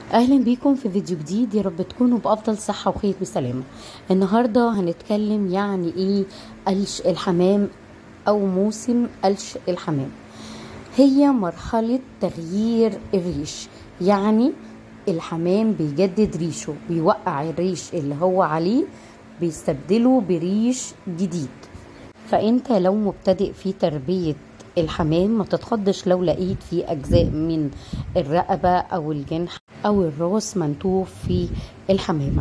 اهلا بيكم في فيديو جديد يا رب تكونوا بافضل صحه وخير وسلامه النهارده هنتكلم يعني ايه قلش الحمام او موسم قلش الحمام هي مرحله تغيير الريش يعني الحمام بيجدد ريشه بيوقع الريش اللي هو عليه بيستبدله بريش جديد فانت لو مبتدئ في تربيه الحمام ما تتخضش لو لقيت في اجزاء من الرقبه او الجنح او الراس منتوف في الحمامه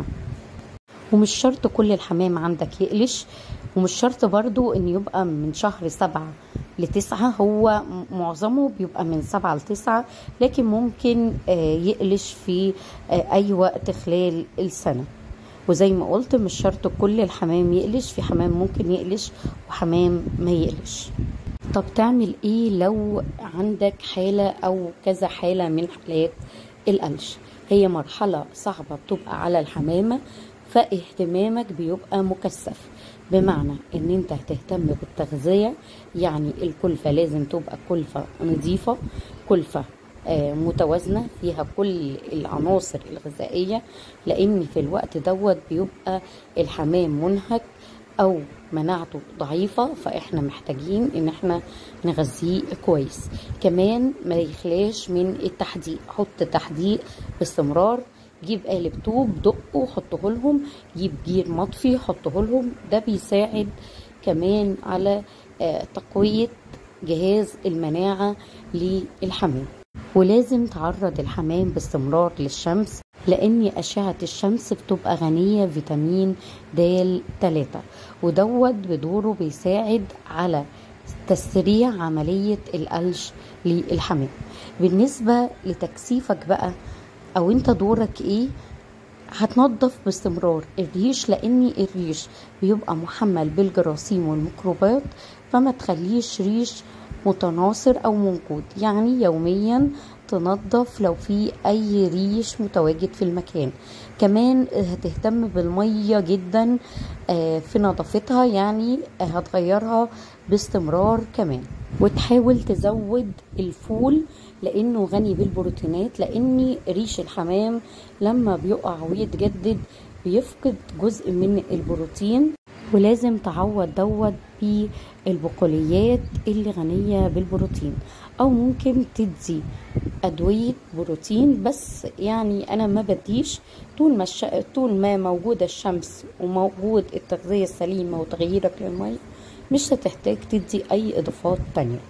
ومش شرط كل الحمام عندك يقلش ومش شرط برضو ان يبقى من شهر سبعة لتسعة هو معظمه بيبقى من سبعة لتسعة لكن ممكن يقلش في اي وقت خلال السنة وزي ما قلت مش شرط كل الحمام يقلش في حمام ممكن يقلش وحمام ما يقلش طب تعمل ايه لو عندك حالة او كذا حالة من حالات القلش هي مرحلة صعبة بتبقى على الحمامة فاهتمامك بيبقى مكثف بمعنى ان انت هتهتم بالتغذية يعني الكلفة لازم تبقى كلفة نظيفة كلفة متوازنة فيها كل العناصر الغذائية لان في الوقت دوت بيبقى الحمام منهك او مناعته ضعيفة فاحنا محتاجين ان احنا نغذيه كويس كمان ما يخلاش من التحديق حط تحديق باستمرار جيب قالب طوب دقه حطه لهم جيب جير مطفي حطه لهم ده بيساعد كمان على تقوية جهاز المناعة للحمام ولازم تعرض الحمام باستمرار للشمس لان اشعه الشمس بتبقى غنيه فيتامين د 3 ودوت بدوره بيساعد على تسريع عمليه القلش للحمام بالنسبه لتكثيفك بقى او انت دورك ايه هتنظف باستمرار الريش لان الريش بيبقى محمل بالجراثيم والميكروبات فما تخليش ريش متناثر او منقود يعني يوميا تنظف لو في اي ريش متواجد في المكان كمان هتهتم بالميه جدا في نظافتها يعني هتغيرها باستمرار كمان وتحاول تزود الفول لانه غني بالبروتينات لان ريش الحمام لما بيقع ويتجدد بيفقد جزء من البروتين ولازم تعوض دوت بالبقوليات اللي غنية بالبروتين او ممكن تدي ادوية بروتين بس يعني انا ما بديش طول ما الش... طول ما موجودة الشمس وموجود التغذية السليمة وتغييرك للمية مش هتحتاج تدي اي اضافات تانية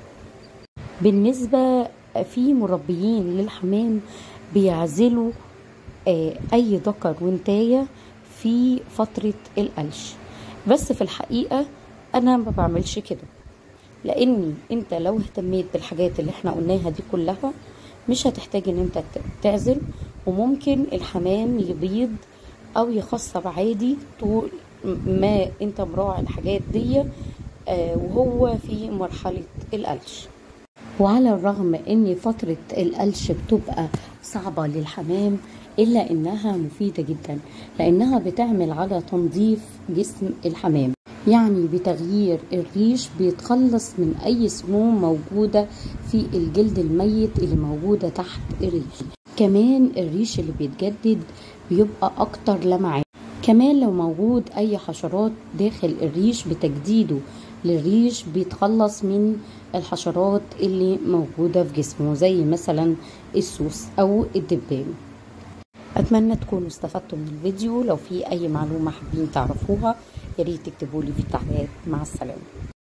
بالنسبة في مربيين للحمام بيعزلوا اي ذكر وانتاية في فترة القلش بس في الحقيقة أنا ما بعملش كده لأني أنت لو اهتميت بالحاجات اللي احنا قلناها دي كلها مش هتحتاج ان انت تعزل وممكن الحمام يبيض او يخصب عادي طول ما انت مراعي الحاجات دي وهو في مرحلة القلش وعلى الرغم ان فترة القلش بتبقى صعبة للحمام الا انها مفيدة جدا لانها بتعمل على تنظيف جسم الحمام يعني بتغيير الريش بيتخلص من اي سموم موجودة في الجلد الميت اللي موجودة تحت الريش كمان الريش اللي بيتجدد بيبقى اكتر لمعان كمان لو موجود اي حشرات داخل الريش بتجديده للريش بيتخلص من الحشرات اللي موجودة في جسمه زي مثلا السوس او الدبان اتمنى تكونوا استفدتوا من الفيديو لو في اي معلومه حابين تعرفوها يا ريت تكتبوا لي في التعليقات مع السلامه